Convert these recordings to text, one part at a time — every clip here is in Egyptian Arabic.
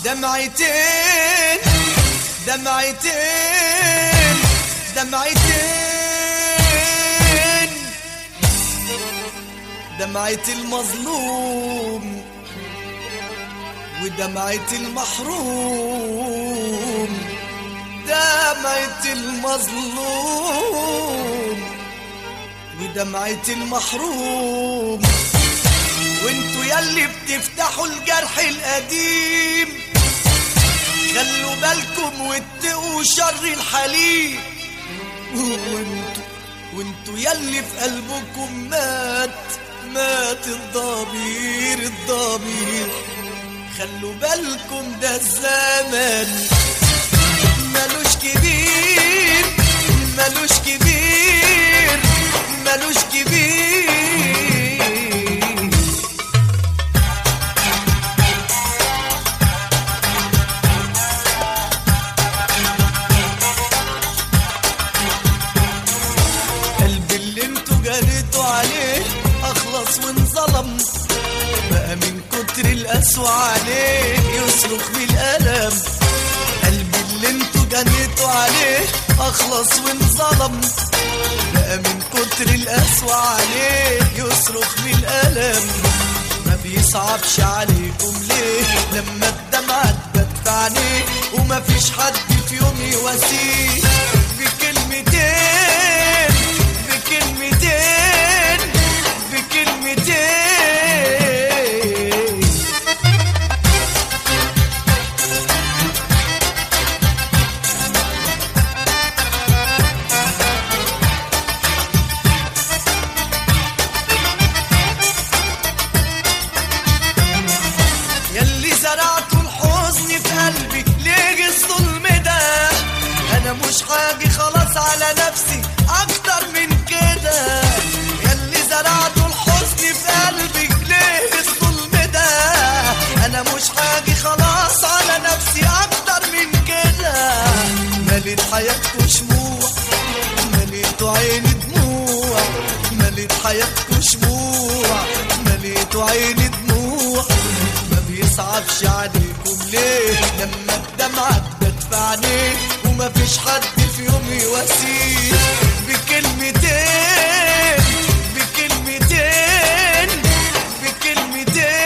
دمعتين دمعتين دمعتين دمعة المظلوم ودمعة المحروم دمعة المظلوم ودمعة المحروم وانتوا يلي بتفتحوا الجرح القديم خلوا بالكم واتقوا شر الحليم وانتوا وانتوا يلي في قلبكم مات مات الضمير الضمير خلوا بالكم ده الزمن ملوش كبير ملوش كبير ملوش كبير قلبي اللي انتوا جريتوا عليه اخلص وانظلم بقى من كتر القسوة عليه يصرخ من الألم قلبي اللي انتوا جنيتوا عليه اخلص وانظلم بقى من كتر القسوة عليه يصرخ من الألم ما بيصعبش عليكم ليه لما الدمعة تبات في عينيه وما فيش حد في يوم يواسيه بكلمتين بكلمتين بكلمتين يلي زرعتوا الحزن في قلبي ليه الظلم ده انا مش حاجي خلاص على نفسي اكتر من كده يلي زرعتوا الحزن في قلبي ليه الظلم ده انا مش حاجي خلاص على نفسي اكتر من كده مليت حياتكوا شموع مليتوا عيني دموع مليت حياتكوا شموع مليتوا عيني دموع ما بيصعبش عليكم ليه لما الدمعة تدفعني وما فيش حد في يوم يواسيه بكلمتين بكلمتين بكلمتين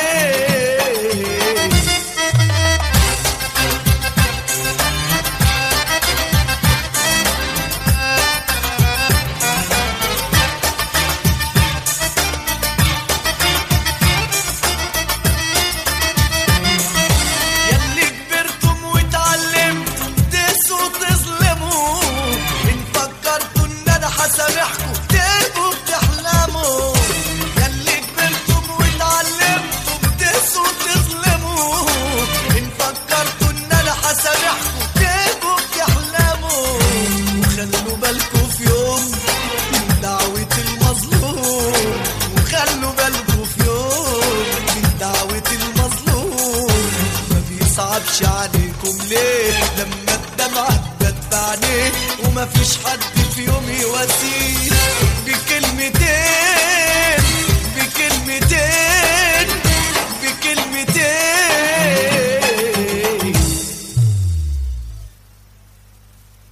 يلي كبرتم واتعلمتم تقسوا تظلموا ان فكرتوا ان انا هسامحكم تبقوا بتحلموا يلي كبرتم واتعلمتم تقسوا تظلموا ان فكرتوا ان انا هسامحكم تبقوا بتحلموا وخلوا بالكم في يوم من دعوة المظلوم وخلوا بالكم في يوم من دعوة المظلوم ما بيصعبش عليكم ليه لما الدمعة تدفعني وما فيش حد في يوم يواسيه